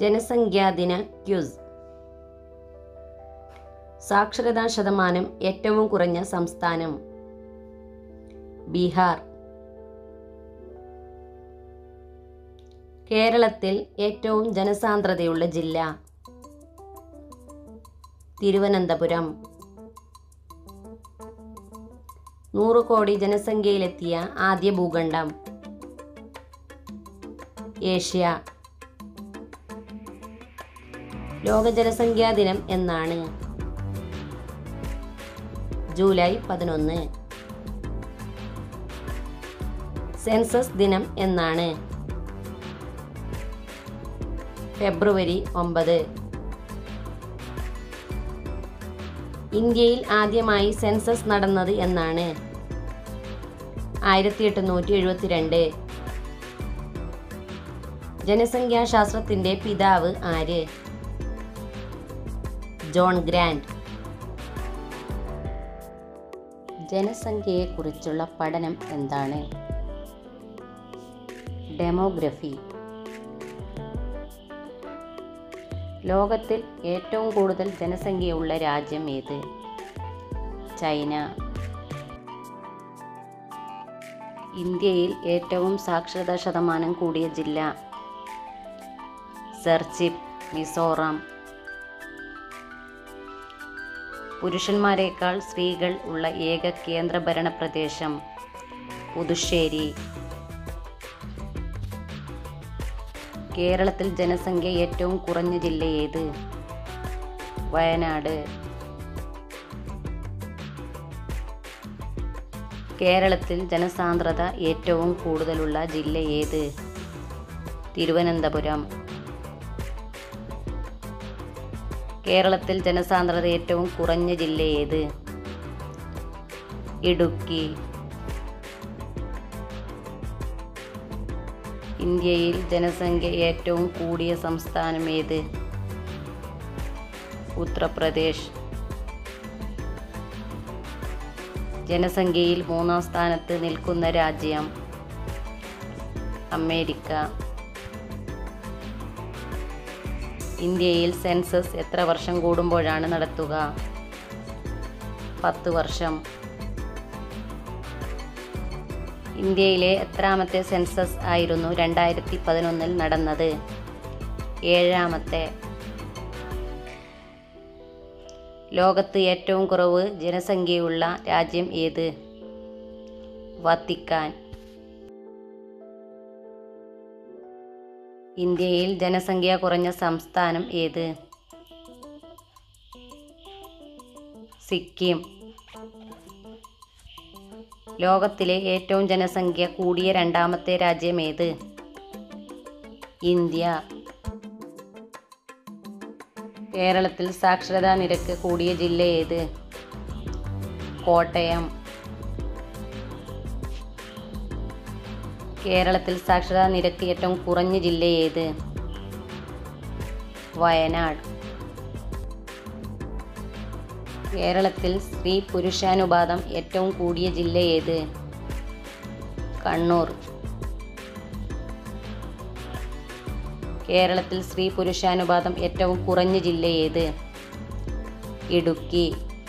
ജനസംഖ്യാ ദിന ക്യൂസ് സാക്ഷരതാ ശതമാനം ഏറ്റവും കുറഞ്ഞ സംസ്ഥാനം ബീഹാർ കേരളത്തിൽ ഏറ്റവും ജനസാന്ദ്രതയുള്ള ജില്ല തിരുവനന്തപുരം നൂറ് കോടി ജനസംഖ്യയിലെത്തിയ ആദ്യ ഭൂഖണ്ഡം ഏഷ്യ ലോക ജനസംഖ്യാ ദിനം എന്നാണ് ജൂലൈ പതിനൊന്ന് സെൻസസ് ദിനം എന്നാണ് ഫെബ്രുവരി ഒമ്പത് ഇന്ത്യയിൽ ആദ്യമായി സെൻസസ് നടന്നത് എന്നാണ് ആയിരത്തി എട്ടുന്നൂറ്റി എഴുപത്തിരണ്ട് ജനസംഖ്യാശാസ്ത്രത്തിന്റെ പിതാവ് ആര് ജോൺ ഗ്രാൻഡ് ജനസംഖ്യയെക്കുറിച്ചുള്ള പഠനം എന്താണ് ഡെമോഗ്രഫി ലോകത്തിൽ ഏറ്റവും കൂടുതൽ ജനസംഖ്യയുള്ള രാജ്യം ഏത് ചൈന ഇന്ത്യയിൽ ഏറ്റവും സാക്ഷരതാ ശതമാനം കൂടിയ ജില്ല സെർച്ചിപ്പ് മിസോറാം പുരുഷന്മാരെക്കാൾ സ്ത്രീകൾ ഉള്ള ഏക കേന്ദ്രഭരണ പ്രദേശം പുതുശ്ശേരി കേരളത്തിൽ ജനസംഖ്യ ഏറ്റവും കുറഞ്ഞ ജില്ല ഏത് വയനാട് കേരളത്തിൽ ജനസാന്ദ്രത ഏറ്റവും കൂടുതലുള്ള ജില്ല ഏത് തിരുവനന്തപുരം കേരളത്തിൽ ജനസാന്ദ്രത ഏറ്റവും കുറഞ്ഞ ജില്ല ഏത് ഇടുക്കി ഇന്ത്യയിൽ ജനസംഖ്യ ഏറ്റവും കൂടിയ സംസ്ഥാനം ഏത് ഉത്തർപ്രദേശ് ജനസംഖ്യയിൽ മൂന്നാം സ്ഥാനത്ത് നിൽക്കുന്ന രാജ്യം അമേരിക്ക ഇന്ത്യയിൽ സെൻസസ് എത്ര വർഷം കൂടുമ്പോഴാണ് നടത്തുക പത്ത് വർഷം ഇന്ത്യയിലെ എത്രാമത്തെ സെൻസസ് ആയിരുന്നു രണ്ടായിരത്തി പതിനൊന്നിൽ നടന്നത് ഏഴാമത്തെ ലോകത്ത് ഏറ്റവും കുറവ് ജനസംഖ്യയുള്ള രാജ്യം ഏത് വത്തിക്കാൻ ഇന്ത്യയിൽ ജനസംഖ്യ കുറഞ്ഞ സംസ്ഥാനം ഏത് സിക്കിം ലോകത്തിലെ ഏറ്റവും ജനസംഖ്യ കൂടിയ രണ്ടാമത്തെ രാജ്യം ഏത് ഇന്ത്യ കേരളത്തിൽ സാക്ഷരതാ നിരക്ക് കൂടിയ ജില്ല ഏത് കോട്ടയം കേരളത്തിൽ സാക്ഷരതാ നിരക്ക് ഏറ്റവും കുറഞ്ഞ ജില്ല ഏത് വയനാട് കേരളത്തിൽ സ്ത്രീ പുരുഷാനുപാതം ഏറ്റവും കൂടിയ ജില്ല ഏത് കണ്ണൂർ കേരളത്തിൽ സ്ത്രീ പുരുഷാനുപാതം ഏറ്റവും കുറഞ്ഞ ജില്ല ഏത് ഇടുക്കി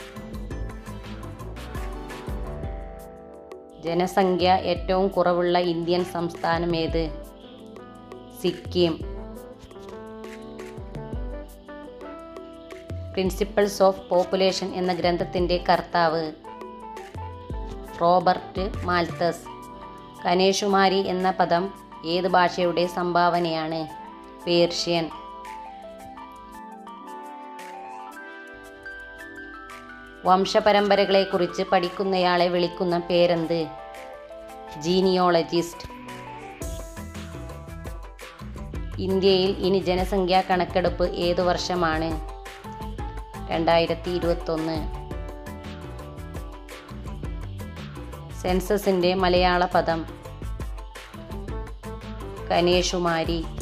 ജനസംഖ്യ ഏറ്റവും കുറവുള്ള ഇന്ത്യൻ സംസ്ഥാനം ഏത് സിക്കിം പ്രിൻസിപ്പിൾസ് ഓഫ് പോപ്പുലേഷൻ എന്ന ഗ്രന്ഥത്തിൻ്റെ കർത്താവ് റോബർട്ട് മാൽത്തസ് കനേഷുമാരി എന്ന പദം ഏത് ഭാഷയുടെ സംഭാവനയാണ് പേർഷ്യൻ വംശപരമ്പരകളെക്കുറിച്ച് പഠിക്കുന്നയാളെ വിളിക്കുന്ന പേരെന്ത് ജീനിയോളജിസ്റ്റ് ഇന്ത്യയിൽ ഇനി ജനസംഖ്യാ കണക്കെടുപ്പ് ഏതു വർഷമാണ് രണ്ടായിരത്തി ഇരുപത്തൊന്ന് സെൻസസിൻ്റെ മലയാള പദം കനേഷുമാരി